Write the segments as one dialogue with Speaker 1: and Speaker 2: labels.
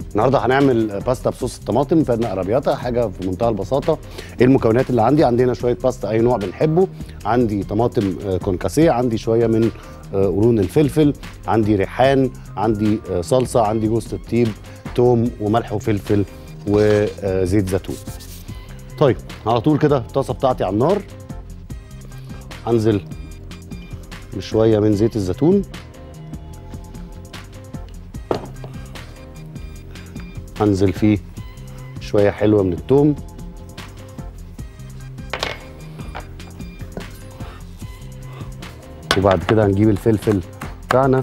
Speaker 1: النهارده هنعمل باستا بصوص الطماطم فادنا ارابياتا حاجه في منتهى البساطه ايه المكونات اللي عندي عندنا شويه باستا اي نوع بنحبه عندي طماطم آه، كونكاسيه عندي شويه من آه، قرون الفلفل عندي ريحان عندي آه، صلصه عندي جوز الطيب توم وملح وفلفل وزيت زيتون طيب على طول كده الطاسه بتاعتي على النار هنزل بشويه من زيت الزيتون هنزل فيه شويه حلوه من التوم وبعد كده هنجيب الفلفل بتاعنا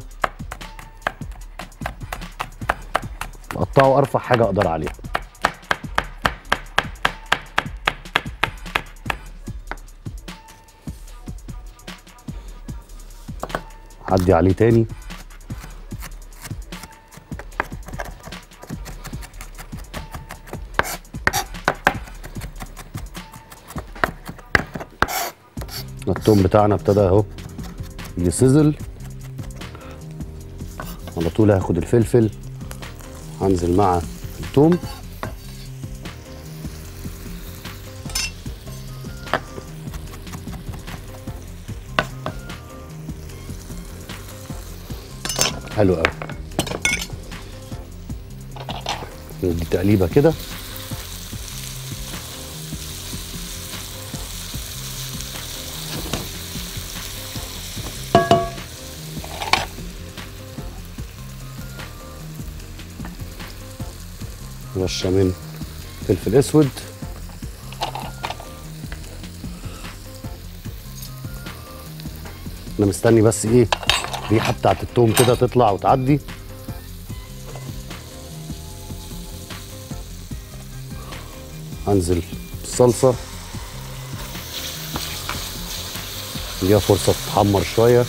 Speaker 1: اقطعه ارفع حاجه اقدر عليها عدي عليه تاني التوم بتاعنا ابتدى اهو يسزل على طول هاخد الفلفل هنزل مع التوم حلو قوي ندي تقليبه كده رشه من فلفل اسود انا مستني بس ايه الريحه بتاعت التوم كده تطلع وتعدي هنزل بالصلصه نديها فرصه تتحمر شويه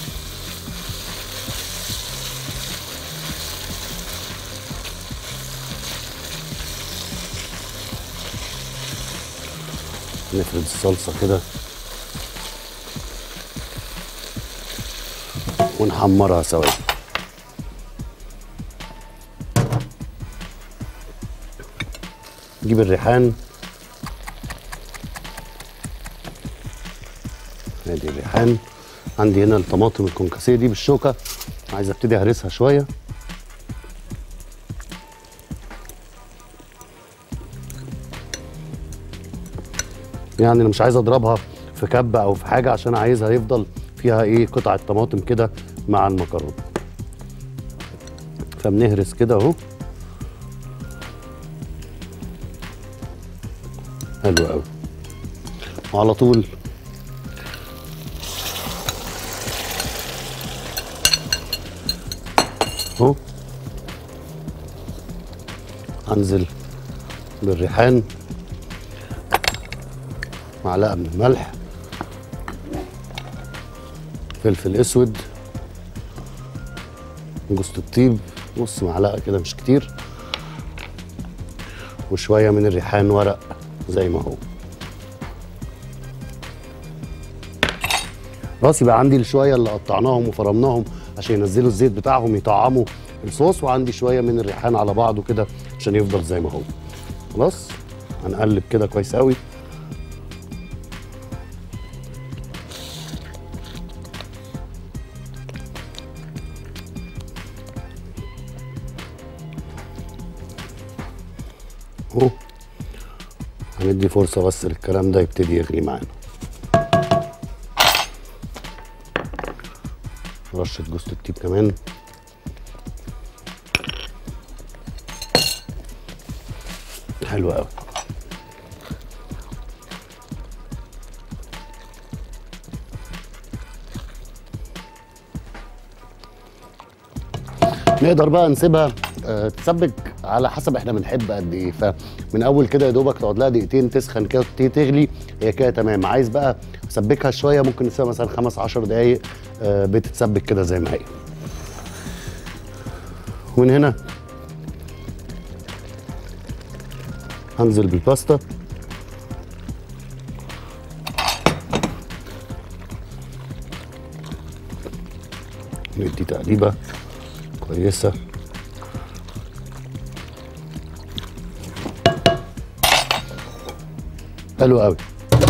Speaker 1: نفرد الصلصه كده ونحمرها سوا نجيب الريحان ادي الريحان عندي هنا الطماطم الكونكاسيه دي بالشوكه عايز ابتدي اهرسها شويه يعني انا مش عايز اضربها في كبه او في حاجه عشان عايزها يفضل فيها ايه قطعه طماطم كده مع المكرونه فبنهرس كده اهو حلو قوي وعلى طول اهو هنزل بالريحان معلقه من الملح فلفل اسود جوز الطيب نص معلقه كده مش كتير وشويه من الريحان ورق زي ما هو خلاص يبقى عندي الشويه اللي قطعناهم وفرمناهم عشان ينزلوا الزيت بتاعهم يطعموا الصوص وعندي شويه من الريحان على بعضه كده عشان يفضل زي ما هو خلاص هنقلب كده كويس قوي اهو هندي فرصة بس للكلام ده يبتدي يغلي معانا رشة جوز الطيب كمان حلو قوي نقدر بقى نسيبها آه، تسبك على حسب احنا بنحب قد ايه فمن اول كده يا دوبك تقعد لها دقيقتين تسخن كده وتبتدي تغلي هي كده تمام عايز بقى اسبكها شويه ممكن نسيبها مثلا خمس 10 دقايق آه، بتتسبك كده زي ما هي ومن هنا هنزل بالباستا ندي تقليبه كويسه حلو قوي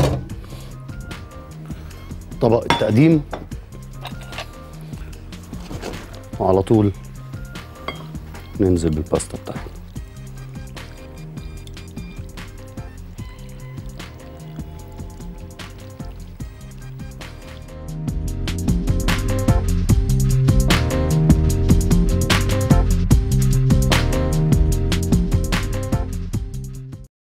Speaker 1: طبق التقديم وعلى طول ننزل بالباستا بتاعتنا